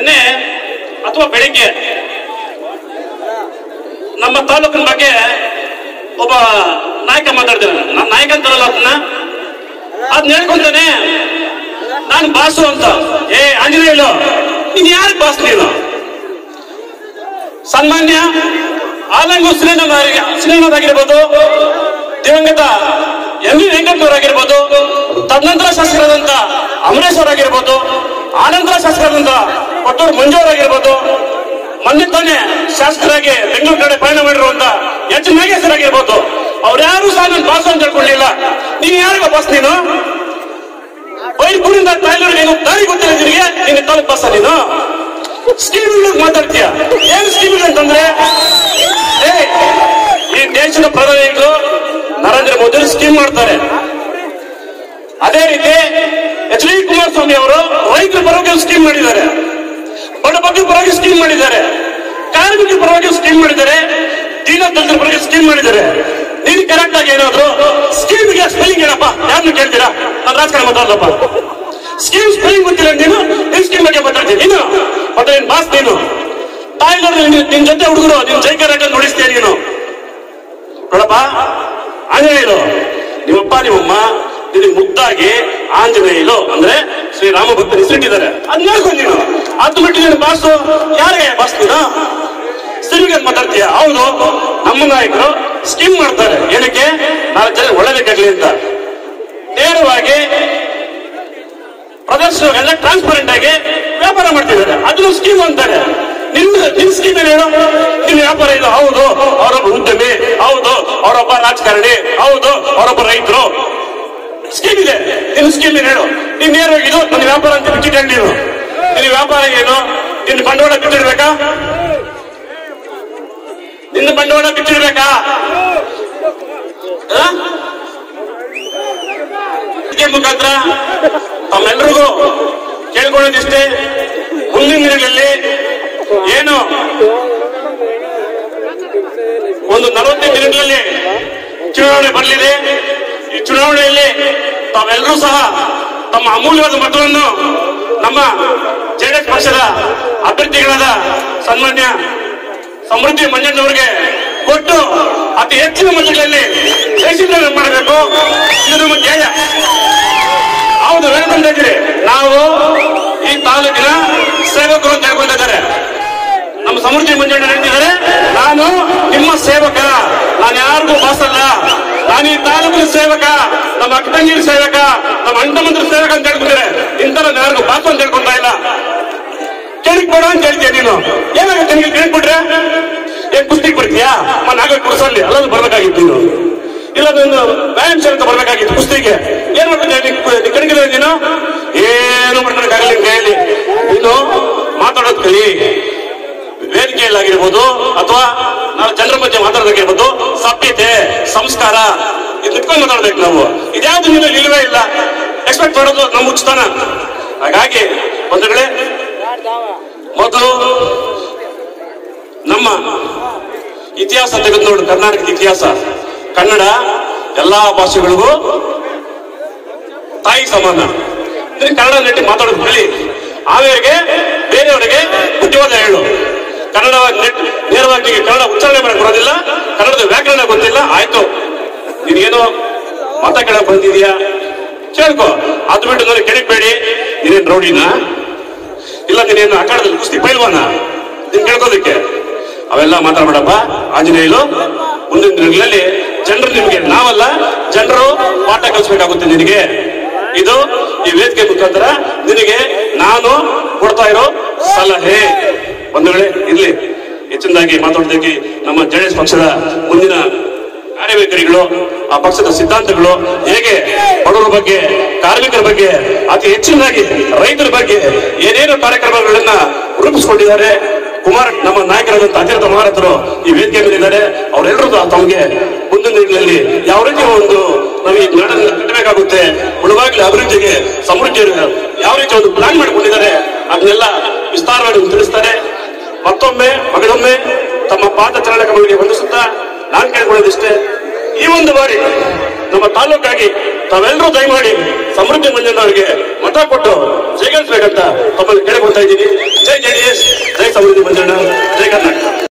ನೆನ್ನೆ ಅಥವಾ ಬೆಳಿಗ್ಗೆ ನಮ್ಮ ತಾಲೂಕಿನ ಬಗ್ಗೆ ಒಬ್ಬ ನಾಯಕ ಮಾತಾಡ್ತಾನೆ ನಾನು ನಾಯಕ ಅಂತಾರಲ್ಲ ಅದನ್ನ ಅದನ್ನ ಹೇಳ್ಕೊಂತಾನೆ ನಾನು ಬಾಸು ಅಂತ ಏ ಆಂಜನೇಯಲು ನೀನ್ ಯಾರು ಬಾಸ್ ನೀನು ಸನ್ಮಾನ್ಯ ಆಲಂಗು ಶ್ರೀನಾಥ್ ಆಗಿರ್ಬೋದು ದಿವಂಗತ ಎಂ ವಿ ವೆಂಕಟನವರಾಗಿರ್ಬೋದು ತದನಂತರ ಶಾಸಕರಾದಂತ ಅಮರೇಶ್ ಅವರಾಗಿರ್ಬೋದು ಆನಂತರ ಶಾಸಕರಾದಂತ ಕೊಟ್ಟೂರು ಮಂಜು ಅವರಾಗಿರ್ಬೋದು ಮೊನ್ನೆ ತಾನೇ ಶಾಸಕರಾಗಿ ಬೆಂಗಳೂರು ಕಡೆ ಪಯಣ ಮಾಡಿರುವಂತ ಎಚ್ ನಾಗೇಶ್ವರಾಗಿರ್ಬೋದು ಅವ್ರ್ಯಾರು ಸಹ ನಾನು ಬಾಸು ಅಂತ ಹೇಳ್ಕೊಳ್ಳಿಲ್ಲ ನೀನ್ ಯಾರಿಗ ಬಾಸ್ ನೀನು ಬೈರ್ಪುರಿಂದ ತಾಯ್ಲೂರಿಗೆ ನೀನು ದಾರಿ ಗೊತ್ತಿಲ್ಲ ನಿನಗೆ ನಿನ್ನ ತಾಲೂಕ್ ಬಾಸ ನೀನು ಸ್ಕೀಮ್ಗಳು ಮಾತಾಡ್ತೀಯ ಏನು ಸ್ಕೀಮ್ಗಳು ಅಂತಂದ್ರೆ ಏ ಈ ದೇಶದ ಪ್ರಧಾನಿಗಳು ನರೇಂದ್ರ ಮೋದಿ ಸ್ಕೀಮ್ ಮಾಡ್ತಾರೆ ಅದೇ ರೀತಿ ಎಚ್ ಡಿ ಕುಮಾರಸ್ವಾಮಿ ಅವರು ರೈತರ ಪರವಾಗಿ ಒಂದು ಸ್ಕೀಮ್ ಮಾಡಿದ್ದಾರೆ ಬಡ ಬಗ್ಗೆ ಪರವಾಗಿ ಸ್ಕೀಮ್ ಮಾಡಿದ್ದಾರೆ ಕಾರ್ಮಿಕರ ಪರವಾಗಿ ಸ್ಕೀಮ್ ಮಾಡಿದ್ದಾರೆ ದೀನ ದಲಿತರ ಪರವಾಗಿ ಸ್ಕೀಮ್ ಮಾಡಿದ್ದಾರೆ ನೀನು ಕರೆಕ್ಟ್ ಆಗಿ ಏನಾದ್ರು ಸ್ಕೀಮ್ಗೆ ಸ್ಪೆಲ್ಲಿಂಗ್ ಏನಪ್ಪ ಯಾರನ್ನು ಕೇಳ್ತೀರಾ ನಾನು ರಾಜಕಾರಣ ಮಾತಾಡಲ್ಲಪ್ಪ ಸ್ಕೀಮ್ ಸ್ಪೆಲ್ಲಿಂಗ್ ಗೊತ್ತಿಲ್ಲ ನೀನು ನಿನ್ ಸ್ಕೀಮ್ ಬಗ್ಗೆ ಮಾತಾಡ್ತೀನಿ ನೀನು ಮತ್ತೆ ನಿನ್ ಬಾಸ್ ನೀನು ತಾಯಿಗಳು ನಿನ್ ಜೊತೆ ಹುಡುಗರು ನಿನ್ ಜೈಕರ್ ಹಾಕೊಂಡು ನುಡಿಸ್ತೀಯ ನೀನು ನೋಡಪ್ಪ ಆಂಜನೇಯರು ನಿಮ್ಮಪ್ಪ ನಿಮ್ಮಮ್ಮ ನಿನಗೆ ಮುದ್ದಾಗಿ ಆಂಜನೇಯಲು ಅಂದ್ರೆ ಶ್ರೀರಾಮ ಭಕ್ತರು ಹೆಸರಿಟ್ಟಿದ್ದಾರೆ ಅದ್ ನೋಡ್ಕೊಂಡು ನೀನು ಅದು ಬಿಟ್ಟು ನೀನು ಬಾಸು ಯಾರಿಗೆ ಬಾಸ್ ನೀನು ಸಿರಿಗೆ ಮಾತಾಡ್ತೀಯ ಹೌದು ನಮ್ಮ ನಾಯಕರು ಸ್ಕೀಮ್ ಮಾಡ್ತಾರೆ ಏನಕ್ಕೆ ನಾಲ್ಕು ಜನ ಒಳ್ಳೇದಕ್ಕಾಗ್ಲಿ ಅಂತ ನೇರವಾಗಿ ಪ್ರದರ್ಶನ ಎಲ್ಲ ಟ್ರಾನ್ಸ್ಪರೆಂಟ್ ಆಗಿ ವ್ಯಾಪಾರ ಮಾಡ್ತಿದ್ದಾರೆ ಅದನ್ನು ಸ್ಕೀಮ್ ಅಂತಾರೆ ನಿನ್ನ ನಿನ್ ಸ್ಕೀಮ್ ಏನು ಹೇಳು ನಿನ್ನ ವ್ಯಾಪಾರ ಇದು ಹೌದು ಅವರೊಬ್ಬ ಉದ್ಯಮಿ ಹೌದು ಅವರೊಬ್ಬ ರಾಜಕಾರಣಿ ಹೌದು ಅವರೊಬ್ಬ ರೈತರು ಸ್ಕೀಮ್ ಇದೆ ನಿನ್ನ ಸ್ಕೀಮ್ ಏನು ಹೇಳು ನೀನ್ ನೇರವಾಗಿ ಇದು ನನ್ನ ವ್ಯಾಪಾರ ಅಂತ ಬಿಟ್ಟಿದ್ದೆ ನೀನು ನಿನ್ನ ವ್ಯಾಪಾರ ಏನು ನಿನ್ನ ಬಂಡವಾಳ ಬಿಟ್ಟಿರ್ಬೇಕಾ ನಿನ್ನ ಬಂಡವಾಳ ಬಿಟ್ಟಿರ್ಬೇಕಾ ಆ? ಇದಕ್ಕೆ ಮುಖಾಂತರ ತಮ್ಮೆಲ್ಲರಿಗೂ ಕೇಳ್ಕೊಳ್ಳೋದಿಷ್ಟೇ ಮುಂದಿನ ದಿನಗಳಲ್ಲಿ ಏನು ಒಂದು ನಲವತ್ತೈದು ದಿನಗಳಲ್ಲಿ ಚುನಾವಣೆ ಬರಲಿದೆ ಈ ಚುನಾವಣೆಯಲ್ಲಿ ತಾವೆಲ್ಲರೂ ಸಹ ತಮ್ಮ ಅಮೂಲ್ಯವಾದ ಮತವನ್ನು ನಮ್ಮ ಜೆಡಿಎಸ್ ಪಕ್ಷದ ಅಭ್ಯರ್ಥಿಗಳಾದ ಸನ್ಮಾನ್ಯ ಸಮೃದ್ಧಿ ಮಂಜಣ್ಣವರಿಗೆ ಕೊಟ್ಟು ಅತಿ ಹೆಚ್ಚಿನ ಮತಗಳಲ್ಲಿ ಜಯಸಿದ್ಧ ಮಾಡಬೇಕು ಇದು ನಮ್ಮ ಧ್ಯೇಯ ಹೌದು ವೇಣುಗೊಂಡ ಇದ್ದೀರಿ ನಾವು ಈ ತಾಲೂಕಿನ ಸೇವಕರು ಅಂತ ಹೇಳ್ಕೊಂಡಿದ್ದಾರೆ ನಮ್ಮ ಸಮೃದ್ಧಿ ಮಂಜಣ್ಣ ಹೇಳ್ತಿದ್ದಾರೆ ನಾನು ನಿಮ್ಮ ಸೇವಕ ನಾನು ಯಾರಿಗೂ ಬಾಸಲ್ಲ ನಾನು ಈ ತಾಲೂಕಿನ ಸೇವಕ ನಮ್ಮ ಅಕ್ಕಂಗಿನ ಸೇವಕ ನಮ್ಮ ಅಂಟಮಂತ್ರ ಸೇವಕ ಅಂತ ಹೇಳ್ಕೊಂಡಿದ್ದಾರೆ ಇಂತರ ಯಾರಿಗೂ ಬಾಸು ಅಂತ ಹೇಳ್ಕೊಂತ ಇಲ್ಲ ಕೆಳಕ್ ಬೇಡ ಅಂತ ಹೇಳ್ತೀಯ ನೀನು ಏನಾಗುತ್ತೆ ನಿನಗೆ ಕೆಳಕ್ ಬಿಟ್ರೆ ಏನ್ ಕುಸ್ತಿಗೆ ಬರ್ತೀಯಾ ಮನೆ ಆಗ ಕುರ್ಸಲ್ಲಿ ಅಲ್ಲದು ಬರ್ಬೇಕಾಗಿತ್ತು ನೀನು ಇಲ್ಲ ನೀನು ವ್ಯಾಯಾಮ ಶಾಲೆ ಅಂತ ಬರ್ಬೇಕಾಗಿತ್ತು ಕುಸ್ತಿಗೆ ಏನ್ ಮಾಡ್ಬೇಕು ಕಣಿಗಿದ್ರೆ ನೀನು ಏನು ಮಾಡ್ಕೊಳಕ್ಕಾಗಲ್ಲ ನಿನ್ ಕೈಯಲ್ಲಿ ನೀನು ಮಾತಾಡೋದ್ ಕಲಿ ವೇದಿಕೆಯಲ್ಲಾಗಿರ್ಬೋದು ಅಥವಾ ನಾವು ಜನರ ಮಧ್ಯೆ ಮಾತಾಡೋದಾಗಿರ್ಬೋದು ಸಭ್ಯತೆ ಸಂಸ್ಕಾರ ಇದು ಇಟ್ಕೊಂಡು ಮಾತಾಡ್ಬೇಕು ನಾವು ಇದ್ಯಾವುದು ನೀನು ಇಲ್ವೇ ಇಲ್ಲ ಎಕ್ಸ್ಪೆಕ್ಟ್ ಮಾಡೋದು ನಮ್ಮ ಉಚಿತನ ಹಾಗಾಗಿ ಬಂಧುಗಳೇ ಮೊದಲು ನಮ್ಮ ಇತಿಹಾಸ ತೆಗೆದು ನೋಡು ಕರ್ನಾಟಕದ ಇತಿಹಾಸ ಕನ್ನಡ ಎಲ್ಲಾ ಭಾಷೆಗಳಿಗೂ ತಾಯಿ ಸಮಾನ ಇದನ್ನ ಕನ್ನಡ ನೆಟ್ಟಿ ಮಾತಾಡೋದು ಹೇಳಿ ಆಮೇಲೆ ಬೇರೆಯವರಿಗೆ ಬುದ್ಧಿವಾದ ಹೇಳು ಕನ್ನಡ ನೆಟ್ ನೇರವಾಗಿ ನಿನಗೆ ಕನ್ನಡ ಉಚ್ಚಾರಣೆ ಮಾಡಕ್ ಬರೋದಿಲ್ಲ ಕನ್ನಡದ ವ್ಯಾಕರಣ ಗೊತ್ತಿಲ್ಲ ಆಯ್ತು ನೀನೇನೋ ಮತ ಕೇಳಕ್ ಬಂದಿದ್ಯಾ ಕೇಳ್ಕೊ ಅದು ಬಿಟ್ಟು ನನಗೆ ಕೆಡಕ್ಬೇಡಿ ನೀನೇನ್ ರೌಡಿನ ಇಲ್ಲ ನೀನೇನು ಅಖಾಡದಲ್ಲಿ ಕುಸ್ತಿ ಪೈಲ್ವಾನ ನೀನ್ ಕೇಳ್ಕೋದಕ್ಕೆ ಅವೆಲ್ಲ ಮಾತಾಡ್ಬೇಡಪ್ಪ ಆಂಜನೇಯಲು ಮುಂದಿನ ದಿನಗಳಲ್ಲಿ ಜನರು ನಿಮಗೆ ನಾವಲ್ಲ ಜನರು ಪಾಠ ಕಲಿಸ್ಬೇಕಾಗುತ್ತೆ ನಿನಗೆ ಇದು ಈ ವೇದಿಕೆ ಮುಖಾಂತರ ನಿನಗೆ ನಾನು ಕೊಡ್ತಾ ಇರೋ ಸಲಹೆ ಒಂದು ವೇಳೆ ಇರ್ಲಿ ಹೆಚ್ಚಿನದಾಗಿ ಮಾತಾಡೋದಕ್ಕೆ ನಮ್ಮ ಜೆಡಿಎಸ್ ಪಕ್ಷದ ಮುಂದಿನ ಕಾರ್ಯವೈಖರಿಗಳು ಆ ಪಕ್ಷದ ಸಿದ್ಧಾಂತಗಳು ಹೇಗೆ ಬಡವರ ಬಗ್ಗೆ ಕಾರ್ಮಿಕರ ಬಗ್ಗೆ ಅತಿ ಹೆಚ್ಚಿನದಾಗಿ ರೈತರ ಬಗ್ಗೆ ಏನೇನು ಕಾರ್ಯಕ್ರಮಗಳನ್ನ ರೂಪಿಸಿಕೊಂಡಿದ್ದಾರೆ ಕುಮಾರ್ ನಮ್ಮ ನಾಯಕರಾದಂತಹ ಅತ್ಯಂತ ಮಹಾರಥರು ಈ ವೇದಿಕೆ ಮೇಲೆ ಇದ್ದಾರೆ ಅವರೆಲ್ಲರೂ ತಮಗೆ ಮುಂದಿನ ದಿನಗಳಲ್ಲಿ ಯಾವ ರೀತಿ ಒಂದು ನಾವು ಈ ನಾಡನ್ನು ಕಟ್ಟಬೇಕಾಗುತ್ತೆ ಉಳುವಾಗಲಿ ಅಭಿವೃದ್ಧಿಗೆ ಸಮೃದ್ಧಿ ಯಾವ ರೀತಿ ಒಂದು ಪ್ಲಾನ್ ಮಾಡಿಕೊಂಡಿದ್ದಾರೆ ಅದನ್ನೆಲ್ಲ ವಿಸ್ತಾರವಾಗಿ ತಿಳಿಸ್ತಾರೆ ಮತ್ತೊಮ್ಮೆ ಮಗಳೊಮ್ಮೆ ತಮ್ಮ ಪಾದ ಚರಣಕಗಳಿಗೆ ವಂದಿಸುತ್ತಾ ನಾನು ಕೇಳ್ಕೊಳ್ಳೋದಿಷ್ಟೇ ಈ ಒಂದು ಬಾರಿ ನಮ್ಮ ತಾಲೂಕಾಗಿ ತಾವೆಲ್ಲರೂ ದಯಮಾಡಿ ಸಮೃದ್ಧಿ ಮಂಜಣ್ಣವರಿಗೆ ಮತ ಕೊಟ್ಟು ಸ್ವೀಕರಿಸಬೇಕಂತ ತಮ್ಮಲ್ಲಿ ಕೇಳಿಕೊಳ್ತಾ ಇದ್ದೀನಿ ಜೈ ಜೆ ಡಿ ಎಸ್ ಜೈ ಸಮೃದ್ಧಿ ಮಂಜಣ್ಣ ಜೈ ಕರ್ನಾಟಕ